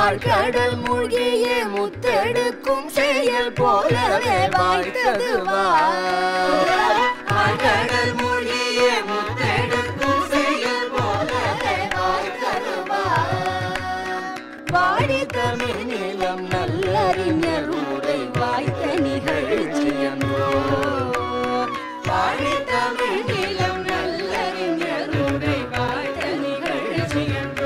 ஆழ்கடல் மூழ்கிய முத்தெடுக்கும் செயல் போலவே வாய்த்தது ஆழ்கடல் மூழ்கிய முத்தெடுக்கும் செயல் போலவே வாய்த்தது வாடி தமிழ் நிலம் நல்லறிஞர் உரை வாய்த்த நிகழ்ச்சி என்றோ வாடி தமிழ் நிலம் நல்லறிஞர் உரை வாய்த்த நிகழ்ச்சி என்றோ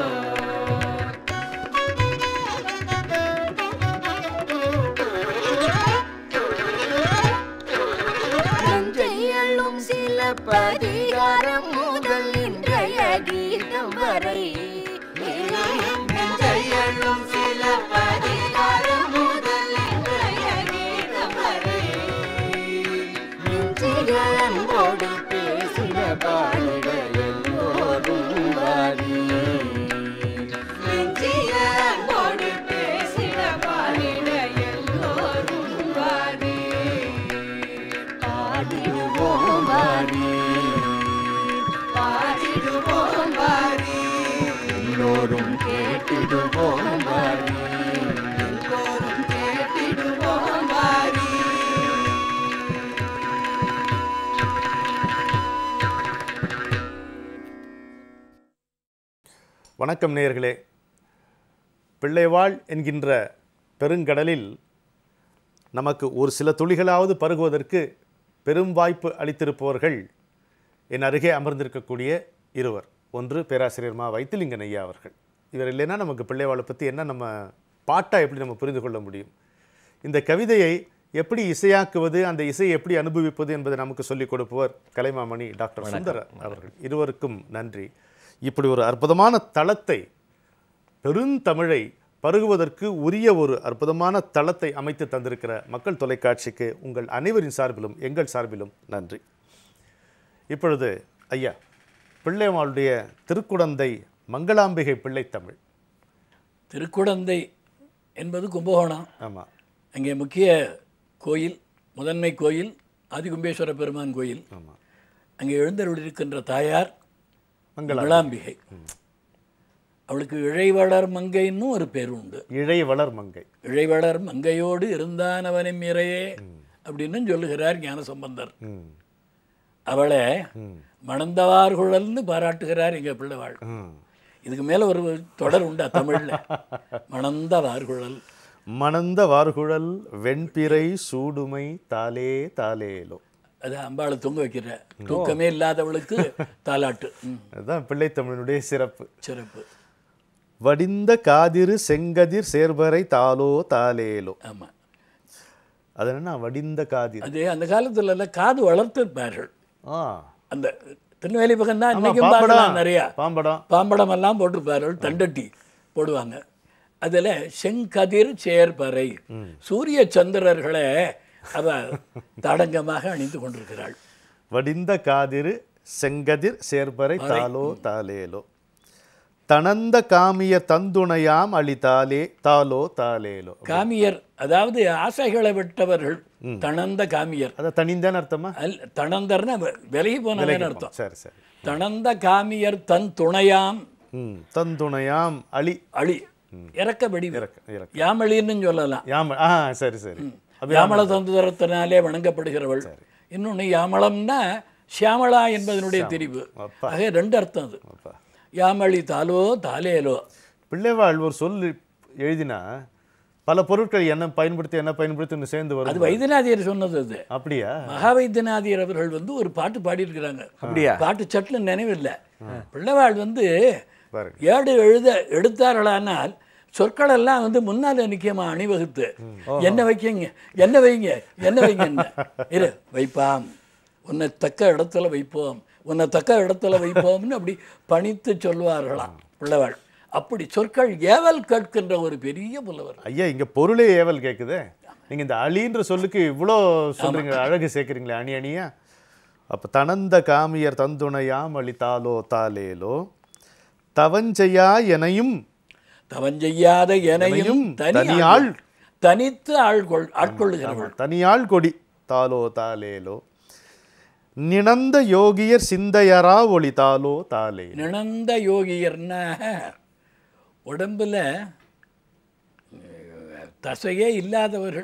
நஞ்சையள்ளும் சில பதிகாரம் முதல் இன்றைய கீதம் வரை நஞ்சையள்ளும் சில பதிகாரம் முதல் இன்றைய கீதம் வரை நெஞ்சிக அன்போடு பேசின பாடிட எல்லோரும் வாரி நெஞ்சிக அன்போடு பேசின பாடிட எல்லோரும் வாரி பாடிடுவோம் வாரி பாடிடுவோம் வாரி எல்லோரும் கேட்டிடுவோம் வாரி எல்லோரும் கேட்டிடுவோம் வாரி வணக்கம் நேயர்களே பிள்ளைவாள் என்கின்ற பெருங்கடலில் நமக்கு ஒரு சில துளிகளாவது பருகுவதற்கு பெரும் வாய்ப்பு அளித்திருப்பவர்கள் என் அருகே அமர்ந்திருக்கக்கூடிய இருவர் ஒன்று பேராசிரியர் மா வைத்திலிங்கன் ஐயா அவர்கள் இவர் இல்லைன்னா நமக்கு பிள்ளைவாளை பற்றி என்ன நம்ம பாட்டாக எப்படி நம்ம புரிந்து கொள்ள முடியும் இந்த கவிதையை எப்படி இசையாக்குவது அந்த இசையை எப்படி அனுபவிப்பது என்பதை நமக்கு சொல்லிக் கொடுப்பவர் கலைமாமணி டாக்டர் சுந்தர அவர்கள் இருவருக்கும் நன்றி இப்படி ஒரு அற்புதமான தளத்தை பெருந்தமிழை பருகுவதற்கு உரிய ஒரு அற்புதமான தளத்தை அமைத்து தந்திருக்கிற மக்கள் தொலைக்காட்சிக்கு உங்கள் அனைவரின் சார்பிலும் எங்கள் சார்பிலும் நன்றி இப்பொழுது ஐயா பிள்ளைவாளுடைய திருக்குடந்தை மங்களாம்பிகை பிள்ளைத்தமிழ் திருக்குடந்தை என்பது கும்பகோணம் ஆமாம் அங்கே முக்கிய கோயில் முதன்மை கோயில் ஆதிகும்பேஸ்வர பெருமான் கோயில் ஆமாம் அங்கே எழுந்தருளிருக்கின்ற தாயார் மங்களா மங்களாம்பிகை அவளுக்கு இழைவளர் மங்கைன்னு ஒரு பேர் உண்டு இழை வளர் மங்கை இழைவளர் மங்கையோடு இருந்தானவனும் இறையே அப்படின்னு சொல்லுகிறார் ஞானசம்பந்தர் ம் அவளை ம் மணந்தவார்குழல்னு பாராட்டுகிறார் எங்க பிள்ளைவாள் ம் இதுக்கு மேல ஒரு தொடர் உண்டா தமிழ்ல மணந்தவார்குழல் மணந்த வார்குழல் வெண்பிறை சூடுமை தாலே தாலேலோ அது அம்பாளை தூங்க வைக்கிற தூக்கமே இல்லாதவளுக்கு தாலாட்டு ம், அதுதான் பிள்ளைத்தமிழனுடைய சிறப்பு சிறப்பு வடிந்த காதிரு செங்கதிர் சேர்வரை தாலோ தாலேலோ ஆமா அது என்ன வடிந்த காதிர் அது அந்த காலத்துல எல்லாம் காது வளர்த்திருப்பார்கள் ஆ அந்த திருநெல்வேலி பக்கம் தான் ஆமா, இன்னைக்கும் பாம்படம் பார்க்கலாம் நிறையா பாம்படம் பாம்படம் எல்லாம் போட்டிருப்பார்கள் தண்டட்டி போடுவாங்க அதுல செங்கதிர் சேர்பறை சூரிய சந்திரர்களை அவ தடங்கமாக அணிந்து கொண்டிருக்கிறாள் வடிந்த காதிரு செங்கதிர் சேர்பறை தாலோ தாலேலோ தனந்த காமிய தந்துணையாம் அளித்தாலே தாலோ தாலேலோ காமியர் அதாவது ஆசைகளை விட்டவர்கள் தணந்த காமியர் அத தனிந்தான அர்த்தமா அல் தணந்தர்னா வ- விலகி போனவன் அர்த்தம் சரி சரி தணந்த காமியர் தன் துணையாம் ம் தந்துணையாம் அழி அழி இறக்க வெடி இறக்க இறக்க யாமளின்னு சொல்லலாம் யாம ஆ சரி சரி யாமள தந்துதரத்தினாலே வணங்கப்படுகிறவள் இன்னொன்று யாமளம்னா சியாமளா என்பதனுடைய திரிவு அப்பா. ஆக ரெண்டு அர்த்தம் அது அப்பா யாமளி தாலோ தாலேலோ பிள்ளைவாள் ஒரு சொல் எழுதினா பல பொருட்கள் என்ன பயன்படுத்தி என்ன பயன்படுத்தி சேர்ந்து அது வரும் வைத்தியநாதியர் சொன்னது அது அப்படியா மகா வைத்தியநாதியர் அவர்கள் வந்து ஒரு பாட்டு பாடியிருக்கிறாங்க அப்படியா? பாட்டு சட்டில் நினைவில்லை பிள்ளைவாள் வந்து பாருங்க ஏடு எழுத எடுத்தார்களானால் சொற்கள் எல்லாம் வந்து முன்னால நிற்கமா அணிவகுத்து என்ன வைக்கீங்க என்ன வைங்க என்ன வைங்க இரு வைப்பாம் உன்னை தக்க இடத்துல வைப்போம் உன்னை தக்க இடத்துல வைப்போம்னு அப்படி பணித்து சொல்லுவார்களாம் பிள்ளைவாள் அப்படி சொற்கள் ஏவல் கேட்கின்ற ஒரு பெரிய புலவர் ஐயா இங்க பொருளே ஏவல் கேக்குதே நீங்க இந்த அழின்ற சொல்லுக்கு இவ்வளோ சொல்றீங்க அழகு சேர்க்குறீங்களே அணி அணியா அப்ப தனந்த காமியர் தந்துணையாம் அளித்தாலோ தாலேலோ தவஞ்செய்யா எனையும் தவஞ்செய்யாத எனையும் எனையும் தனி தனியாள் ஆள் தனித்து ஆள்கொள் ஆட்கொள்ளுகிறவள் தனியாள் கொடி தாலோ தாலேலோ நினந்த யோகியர் சிந்தையரா ஒளி தாலோ தாலே நிணந்த யோகியர்னா உடம்புல தசையே இல்லாதவர்கள்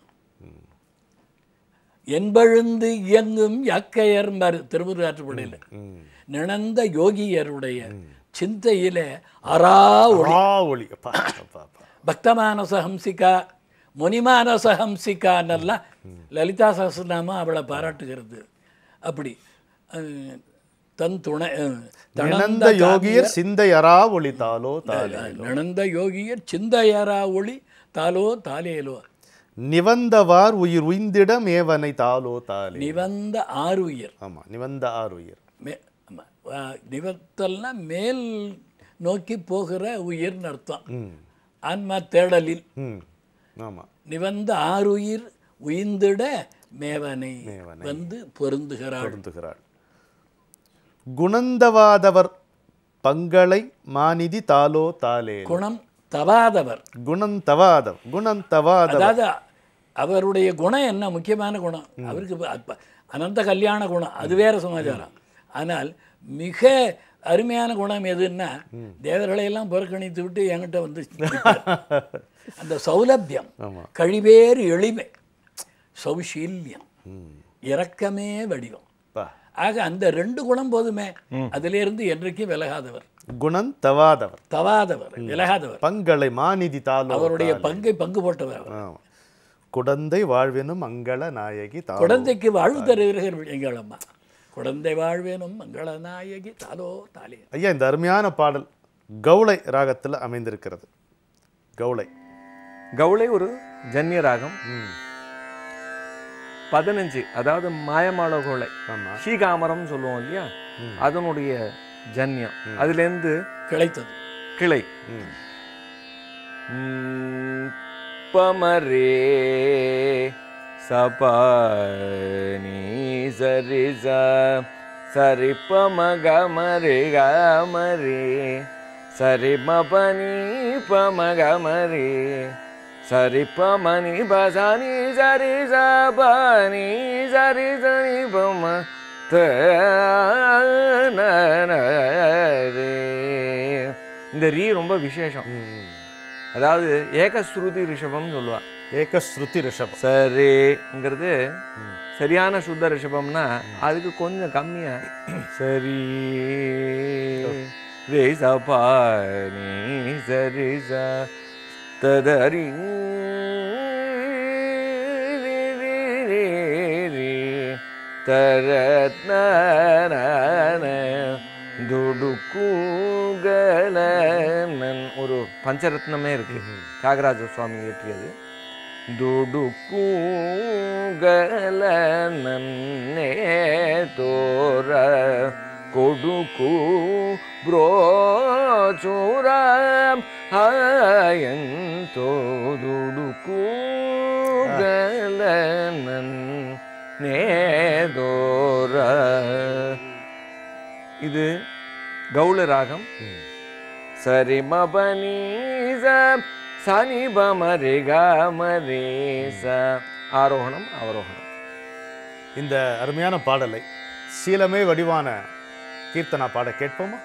என்பழுந்து இயங்கும் யாக்கையர் திருமுருகாற்றுப்படையில் நிணந்த யோகியருடைய சிந்தையிலே அரா ஒளி ரா ஒளி அப்பா அப்பா அப்பா பக்தமானச ஹம்சிகா முனிமானச ஹம்சிகான்னெல்லாம் லலிதா சஹஸ்ரநாமம் அவளை பாராட்டுகிறது அப்படி அஹ், தன் துணை அஹ், நினந்த தணந்த யோகியர் சிந்தை அறா ஒளித்தாலோ தாலே நிணந்த யோகியர் சிந்தையரா ஒளி தாலோ தாலேலோ நிவந்தவார் உயிர் உய்ந்திட மேவனை தாலோ தாலே நிவந்த ஆறுயிர் ஆமா நிவந்த ஆர் உயிர் மே ஆமா. ஆ, நிவத்தல்னா மேல் நோக்கி போகிற உயிர்னு அர்த்தம் ஆன்மா தேடலில் ம் ஆமா நிவந்த ஆறுயிர் உயிர்ந்திட மேவனை வந்து பொருந்துகிறாள் பொருந்துகிறாள் குணந்தவாதவர் பங்களை மாநிதி தாலோ தாலே குணம் தவாதவர் குணந்தவாதவ் குணந்தவாதவ அதாவது அவருடைய குணம் என்ன முக்கியமான குணம் அவருக்கு ப- அப்ப- அனந்த கல்யாண குணம் அது வேற சமாச்சாரம் ஆனால் மிக அருமையான குணம் எதுன்னா தேவர்களை எல்லாம் புறக்கணித்து விட்டு என்கிட்ட வந்து நிற்பார். அந்த சௌலபியம் கழிவேறு எளிமை சௌஷீல்யம் இரக்கமே வடிவம் பா. ஆக அந்த ரெண்டு குணம் போதுமே அதிலிருந்து என்றைக்கும் விலகாதவர் குணந்தவாதவர் தவாதவர் விலகாதவர் பங்களை மாநிதி தாலோ அவருடைய பங்கை பங்கு போட்டவர் அவர். ஆமா. குடந்தை வாழ்வெனும் மங்கள நாயகி தாலோ குழந்தைக்கு வாழ்வு தருகிறீர்கள் எங்கள் அம்மா குழந்தை வாழ்வேனும் மங்கள நாயகி தாலோ தாலே ஐயா இந்த அருமையான பாடல் கௌளை ராகத்தில் அமைந்திருக்கிறது கௌளை கௌளை ஒரு ஜன்ய ராகம் பதினஞ்சு அதாவது மாயமாள கோளை ஆமா ஸ்ரீகாமரம் சொல்லுவோம் இல்லையா அதனுடைய ஜன்யம் அதுலேருந்து கிடைத்தது கிளை ம். ம், பமரே சபனி சரி ச சரி பம கமரே கமரே சரி மபனி பம கமரே சரி பமனி பசனி சரி சபனி சரி சரி பம தே இந்த ரீ ரொம்ப விசேஷம் ம். அதாவது ஏகஸ்ருதி ரிஷபம்னு சொல்லுவா ஏகஸ்ருதி ரிஷபம் சரிங்கிறது சரியான சுத்த ரிஷபம்னா அதுக்கு கொஞ்சம் கம்மியா சரி ரே சபானி சரி ச ததரி தரத்ன துடுக்கூகலனன் ஒரு பஞ்சரத்னமே இருக்கு தியாகராஜ சுவாமி இயற்றியது துடுக்கூகலனே தோர கொடுக்கு ಬ್ರೋಚೂರಾಂ ಹಾಯಂತೋ ದುಡುಕೂಗಲನನ್ நேதோர இது கௌள ராகம் சரி மபனீச சனி பமரி கமரேச ஆரோகணம் அவரோகணம் இந்த அருமையான பாடலை சீலமே வடிவான கீர்த்தனா பாட கேட்போமா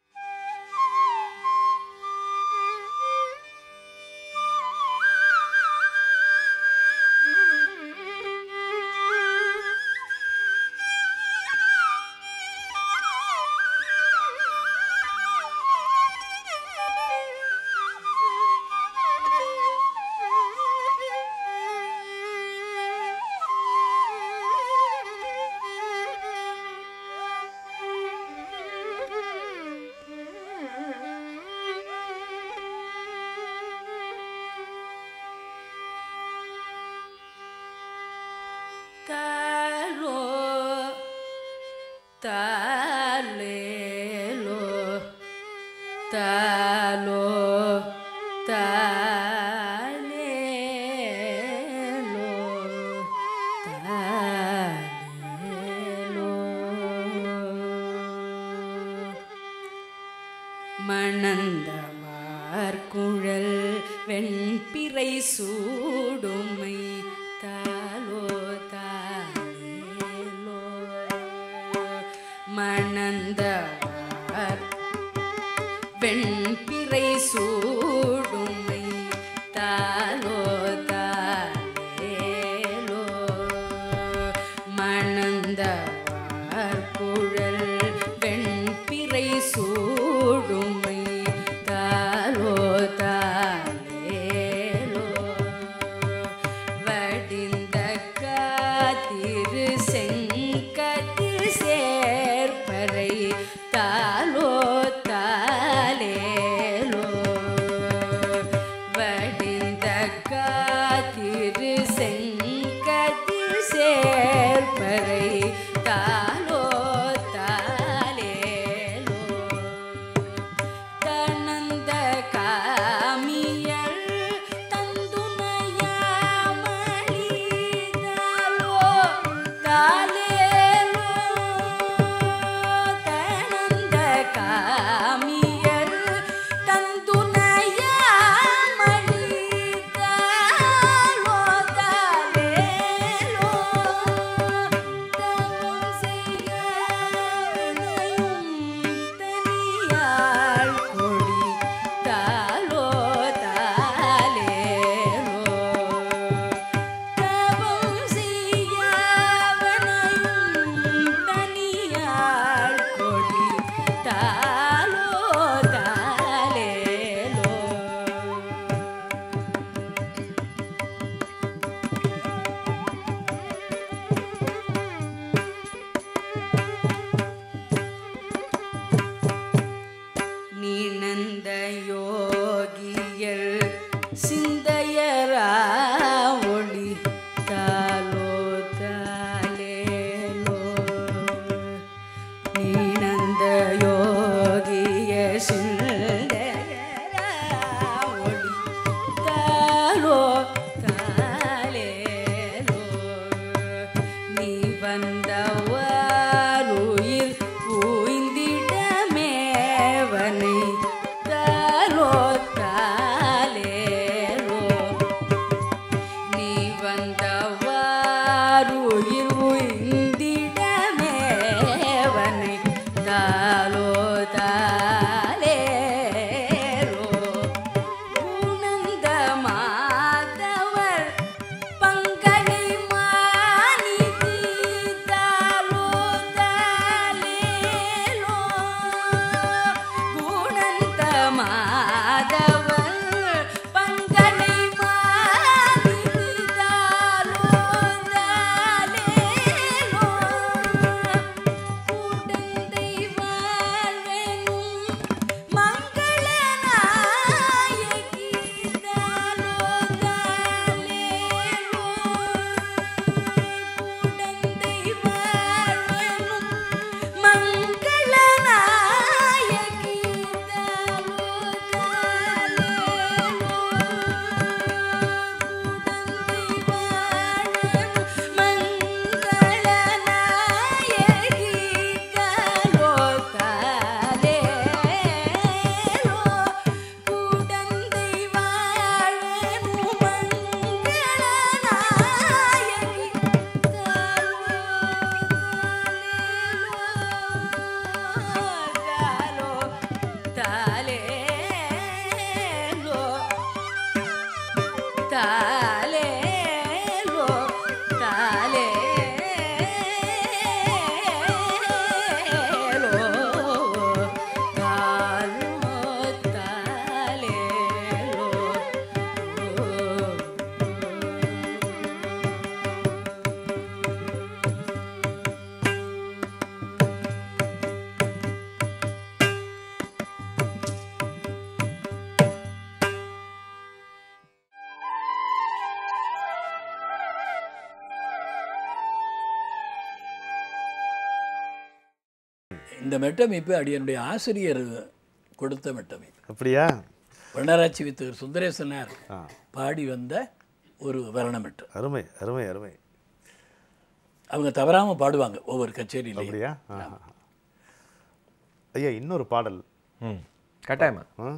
தாலோ தாலேலோ தாலோ தாலேலோ தாலேலோ மணந்தவார் குழல் வெண்பிறை சூடுமை தாலோ தாலேலோ மணந்தவார் வெண்பிறை சூடுமை தாலோ தாலோ தாலேலோ நீனந்த யோகியர் சிந்தையரா ஒளி தாலோ தாலேலோ நீனந்த யோகிய சிந்தையரா ஒளி தாலோ தாலேலோ நீ வந்தவாருயிர் உய்ந்திடமேவனை தாலோ தாலேலோ நீ வந்தவாருயிர் உய்ந்திடமேவனை தாலோ தாலேலோ குணந்த மாதவர் பங்கனை மானிதி தாலோ தாலேலோ குணந்த மாதவர் பங்கனை மானிதி தாலோ தாலேலோ கூடந்தை வாழ்வெனும் மங்கள நாயகி தாலோ தாலேலோ கூடந்தை வாழ்வெனும் மங்கள நாயகி தாலோ தாலேலோ தாலேலோ தாலேலோ தாலோ தாலேலோ இந்த மெட்டமைப்பு அடியனுடைய ஆசிரியர் கொடுத்த மெட்டமைப்பு அப்படியா வண்ணராட்சி வித்தகர் சுந்தரேசனார் ஆ பாடி வந்த ஒரு வர்ணமெட்டு அருமை அருமை அருமை அவங்க தவறாமல் பாடுவாங்க ஒவ்வொரு கச்சேரியிலையும் அப்படியா ஆஹா. ஐயா இன்னொரு பாடல் ம் கட்டாயமா ஆ?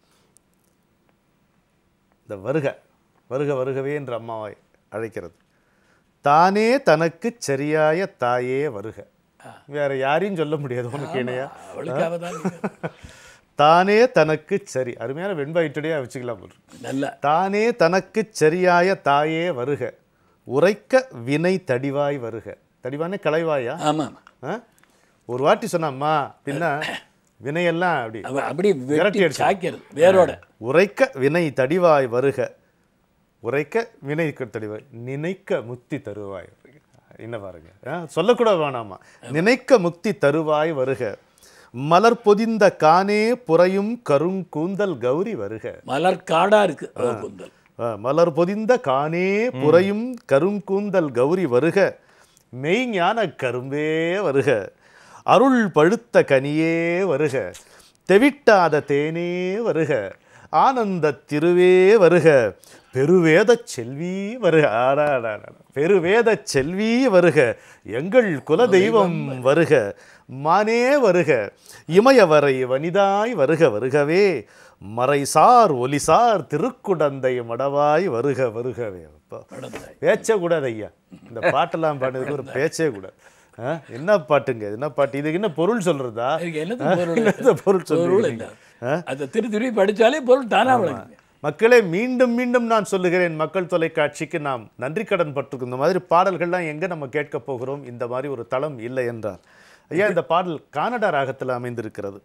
இந்த வருக வருக வருகவே என்ற அம்மாவை அழைக்கிறது தானே தனக்கு சரியாய தாயே வருக வேற யாரையும் சொல்ல முடியாது உனக்கு இணையா அவளுக்காக தான் நீங்க- தானே தனக்கு சரி அருமையான வெண்பாயிட்டுடையா வச்சுக்கலாம் போல இருக்கு. நல்ல தானே தனக்கு சரியாய தாயே வருக உரைக்க வினை தடிவாய் வருக தடிவானே களைவாயா ஆமாம் ஆ? ஒரு வாட்டி சொன்னம்மா பின்ன வினையெல்லாம் அப்படி அவ அப்படி விரட்டி வெட்டி அடிச்சு. சாக்கிறது வேரோட உரைக்க வினை தடிவாய் வருக உரைக்க வினை தடிவாய் நினைக்க முக்தி தருவாய் என்ன பாருங்க ஆ, சொல்லக்கூட வேணாமா நினைக்க முக்தி தருவாய் வருக மலர் பொதிந்த கானே புறையும் கருங்கூந்தல் கௌரி வருக மலர் காடா இருக்கு அவ கூந்தல் ஆ, மலர் பொதிந்த கானே புறையும் கருங்கூந்தல் கௌரி வருக மெய்ஞான கரும்பே வருக அருள் பழுத்த கனியே வருக தெவிட்டாத தேனே வருக ஆனந்த திருவே வருக பெருவேதச் செல்வி வருக ஆடாடாடா பெருவேதச் செல்வி வருக எங்கள் குலதெய்வம் வருக மானே வருக இமயவரை வனிதாய் வருக வருகவே மறைசார் ஒலிசார் திருக்குடந்தை மடவாய் வருக வருகவே அப்பா நடந்தாய் பேச்சே கூடாது ஐயா இந்த பாட்டெல்லாம் பாடுறதுக்கு ஒரு பேச்சே கூடாது ஆ, என்ன பாட்டுங்க இது என்ன பாட்டு இதுக்கு என்ன பொருள் சொல்றதா இதுக்கு என்னது பொருள் என்னது பொருள் பொருள் சொல்றீங்க என்ன அதை திரு திருப்பி படிச்சாலே பொருள் தானா விளங்குங்க மக்களே மீண்டும் மீண்டும் நான் சொல்லுகிறேன் மக்கள் தொலைக்காட்சிக்கு நாம் நன்றி கடன் பட்டிருக்கோம் இந்த மாதிரி பாடல்கள்லாம் எங்கே நம்ம கேட்க போகிறோம் இந்த மாதிரி ஒரு தளம் இல்லை என்றால் ஐயா இந்த பாடல் கானடா ராகத்தில் அமைந்திருக்கிறது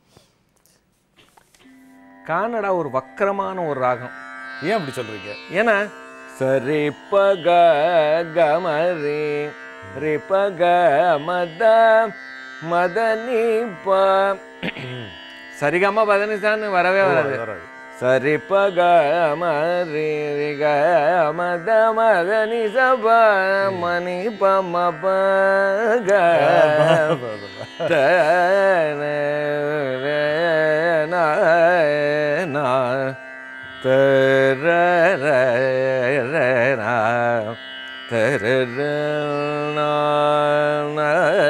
கானடா ஒரு வக்கரமான ஒரு ராகம் ஏன் அப்படி சொல்றீங்க ஏன்னா சரி பக கமரி ரி பக மத மதனி ப சரிகம பதனிசான்னு வரவே வராது வராது. சரி பக மரி ரி க மத மதனி சப மணி ப ம ப க த ந ர ந ந த ர ர ர ந த ர ர ந ந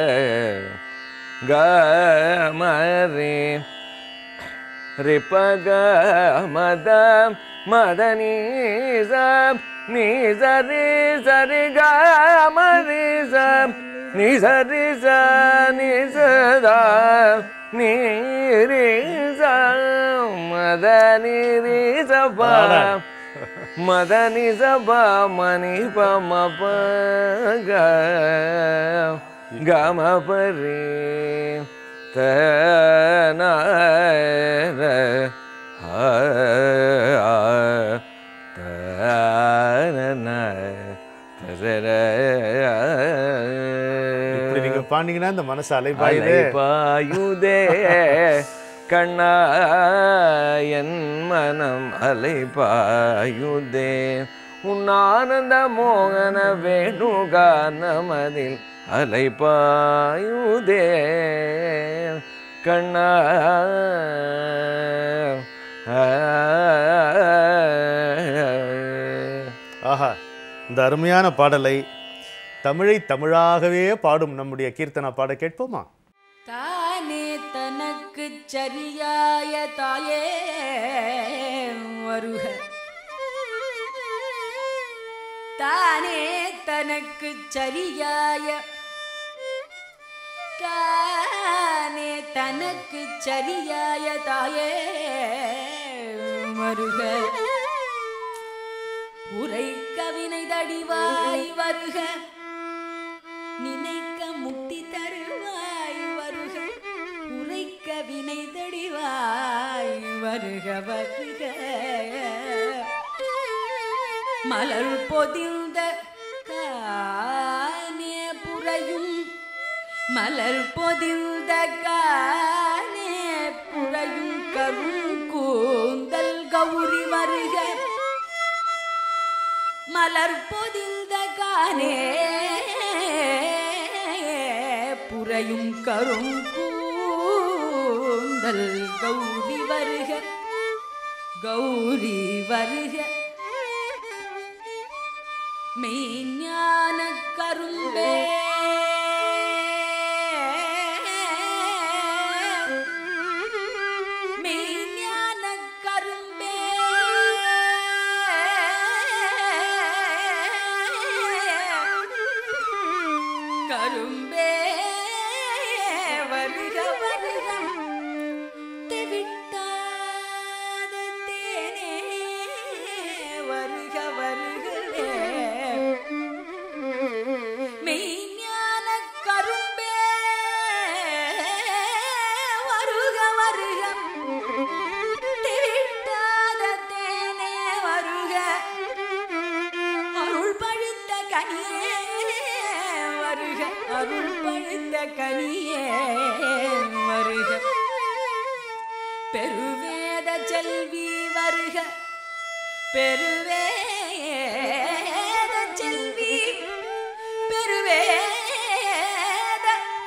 க ம ரி ரி ப க ம த ம த நீ ச நீ ச ரி ச ரி க ம ரி ச நீ ச ரி ச நீ ச த நீ ரி ச ம த நீ ரி ச ப ம த நீ ச ப ம நீ ப ம ப க க ம ப ரி த ந ர ஹ ஆ த ந ந த ர ர இப்படி நீங்க பாண்டீங்கன்னா இந்த மனசு அலைபாயுதே பாயுதே கண்ணா என் மனம் அலைபாயுதே உன் ஆனந்த மோகன வேணுகானமதில் அலைபாயுதே கண்ணா ஆஹா இந்த அருமையான பாடலை தமிழை தமிழாகவே பாடும் நம்முடைய கீர்த்தனா பாட கேட்போமா தானே தனக்கு சரியாய தாயே வருக தானே தனக்கு சரியாய தானே தனக்கு சரியாய தாயே வருக உரை கவினை தடிவாய் வருக நினைக்க முக்தி தருவாய் வருக உரைக்க வினை தடிவாய் வருக வருக மலர் பொதிந்த கானே புறையும் மலர் பொதிந்த கானே புறையும் கரும் கூந்தல் கௌரி வருக மலர் பொதிந்த கானே புறையும் கரும் கூந்தல் கௌரி வருக கௌரி வருக மெய்ஞான கரும்பே மெய்ஞான கரும்பே கரும்பே வருக வருக தெவிட்டாத தேனே வருக வருகவே மெய்ஞான கரும்பே வருக வருக தெவிட்டாத தேனே வருக அருள் பழுத்த கனியே வருக அருள் பழுத்த கனியே வருக பெருவேத செல்வி வருக பெருவேத செல்வி பெருவேத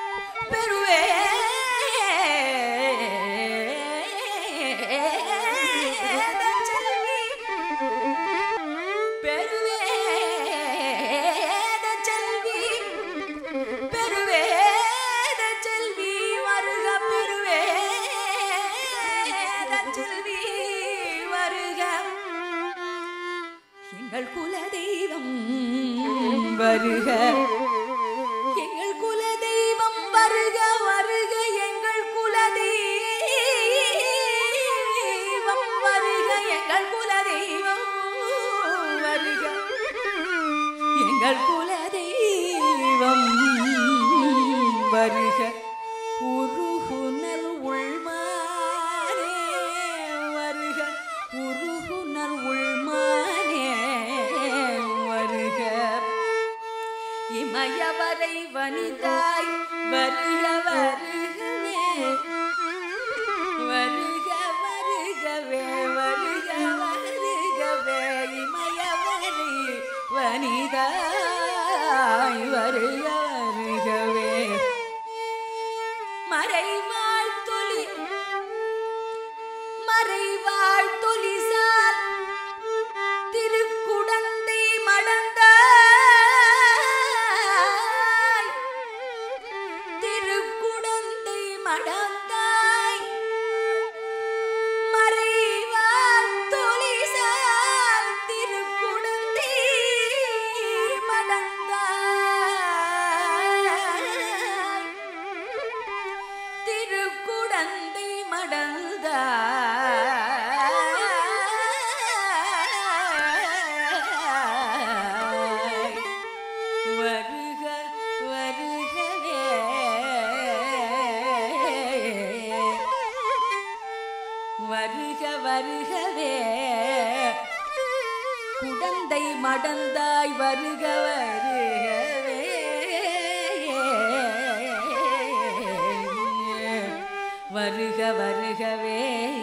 பெருவேத செல்வி பெருவேத செல்வி பெருவேத செல்வி வருக பெருவேத செல்வி வருக எங்கள் குல தெய்வம் வருக எங்கள் குல தெய்வம் வருக வருக எங்கள் குல தெய்வம் வருக எங்கள் குல தெய்வம் வருக எங்கள் குல தெய்வம் வருக வருக வருகவே குடந்தை மடந்தாய் வருக வருகவே வருக வருகவே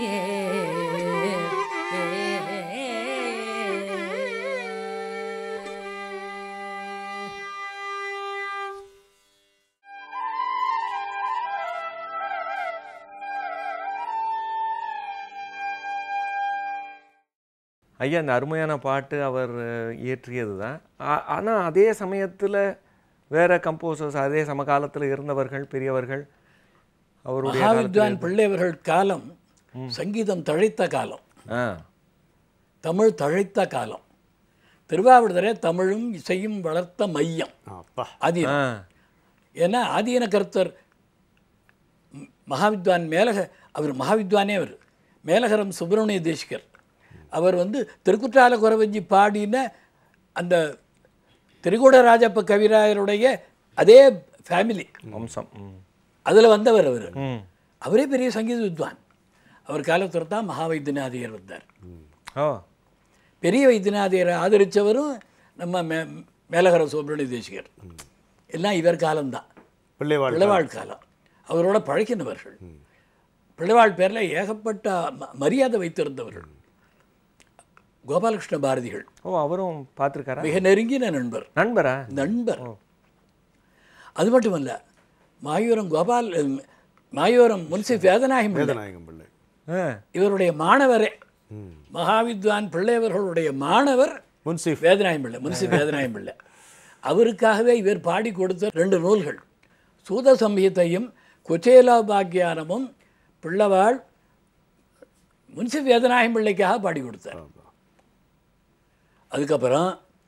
ஐயா இந்த அருமையான பாட்டு அவர் அஹ், இயற்றியது தான் ஆனால் அதே சமயத்தில் வேற கம்போசர்ஸ் அதே சமகாலத்தில் இருந்தவர்கள் பெரியவர்கள் அவருடைய மகாவித்வான் பிள்ளைவர்கள் காலம் சங்கீதம் தழைத்த காலம் ஆ தமிழ் தழைத்த காலம் திருவாவடுதுறை தமிழும் இசையும் வளர்த்த மையம் அப்பா ஆதீனம் ஆ ஏன்னா ஆதீன கர்த்தர் ம், மகாவித்வான் மேலக அவர் மகாவித்வானே அவர் மேலகரம் சுப்பிரமணிய தேசிகர் அவர் வந்து திருக்குற்றால குறவஞ்சி பாடின அந்த திரிகூடராஜப்ப கவிராயருடைய அதே ஃபேமிலி வம்சம் ம் அதில் வந்தவர் அவர் ம் அவரே பெரிய சங்கீத வித்வான் அவர் காலத்தில் தான் மகா வைத்தியநாதையர் வந்தார் ஓ பெரிய வைத்தியநாதையரை ஆதரித்தவரும் நம்ம மே மேலகர சுப்பிரமணிய தேசிகர் எல்லாம் இவர் காலம்தான் பிள்ளைவாழ் பிள்ளைவாழ் காலம் அவரோட பழக்கினவர்கள் பிள்ளைவாழ் பேரில் ஏகப்பட்ட ம- மரியாதை வைத்திருந்தவர்கள் கோபாலகிருஷ்ண பாரதிகள் ஓ அவரும் பார்த்துருக்காரா மிக நெருங்கின நண்பர் நண்பரா நண்பர் அது மட்டுமல்ல மாயூரம் கோபால் உம், மாயூரம் முன்சிப் வேதநாயகம் பிள்ளை. வேதநாயகம் பிள்ளை ஆ இவருடைய மாணவரே மகாவித்வான் பிள்ளையவர்களுடைய மாணவர் முன்சிஃப் வேதநாயம் பிள்ளை முன்சிப் வேதநாயம் பிள்ளை அவருக்காகவே இவர் பாடி கொடுத்த ரெண்டு நூல்கள் சூத சம்ஹிதையும் குச்சேலா பாக்கியானமும் பிள்ளவாள் முன்சிப் வேதநாயகம் பிள்ளைக்காக பாடி கொடுத்தார் அதுக்கப்புறம்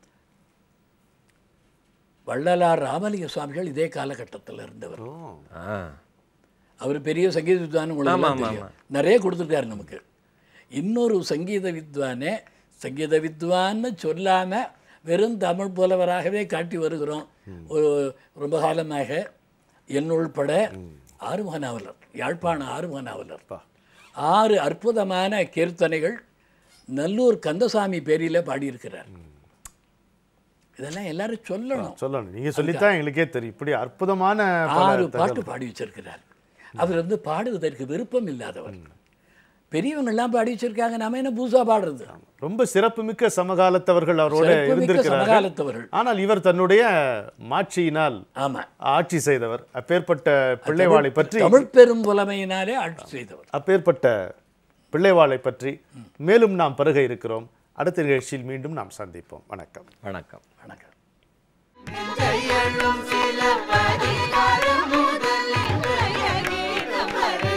வள்ளலார் ராமலிங்க சுவாமிகள் இதே காலகட்டத்தில் இருந்தவர் ஆ அவர் பெரிய சங்கீத வித்வான் உங்களுக்கு எல்லாம் தெரியும் நிறைய கொடுத்துருக்காரு நமக்கு இன்னொரு சங்கீத வித்வானே சங்கீத வித்வான்னு சொல்லாம வெறும் தமிழ் புலவராகவே காட்டி வருகிறோம் ஒரு ரொம்ப காலமாக என் உள்பட ஆறுமுக நாவலர் யாழ்ப்பாண ஆறுமுக நாவலர் ஆறு அற்புதமான கீர்த்தனைகள் நல்லூர் கந்தசாமி பேரில பாடியிருக்கிறார் இதெல்லாம் எல்லாரும் சொல்லணும் சொல்லணும் நீங்க சொல்லித்தான் எங்களுக்கே தெரியும் இப்படி அற்புதமான பல ஆறு தகவல். பாட்டு பாடி வச்சிருக்கிறார் அவர் வந்து பாடுவதற்கு விருப்பம் இல்லாதவர் பெரியவங்கெல்லாம் பாடி வச்சிருக்காங்க நாம என்ன புதுசா பாடுறது ரொம்ப சிறப்புமிக்க சமகாலத்தவர்கள் அவரோட சிறப்புமிக்க இருந்திருக்கிறார்கள் சமகாலத்தவர்கள் ஆனால் இவர் தன்னுடைய மாட்சியினால் ஆமா ஆட்சி செய்தவர் அப்பேற்பட்ட பிள்ளைவாளை பற்றி தமிழ் பெரும் புலமையினாலே ஆட்சி செய்தவர் அப்பேற்பட்ட பிள்ளைவாளை பற்றி மேலும் நாம் பருக இருக்கிறோம் அடுத்த நிகழ்ச்சியில் மீண்டும் நாம் சந்திப்போம் வணக்கம் வணக்கம் வணக்கம் ஜெயனும் சில பதிகாரம் முதல் இன்றைய கீதம் வரை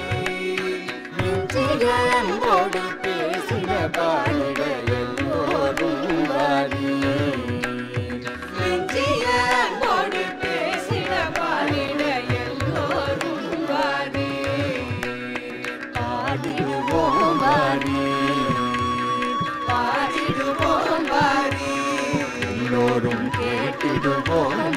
நெஞ்சில அன்போடு பேசின பாடிட எல்லோரும் வாரி நெஞ்சில அன்போடு பேசின பாடிட எல்லோரும் வாரி பாடிடுவோம் வாரி பாடிடுவோம் வாரி எல்லோரும் கேட்டிடுவோம்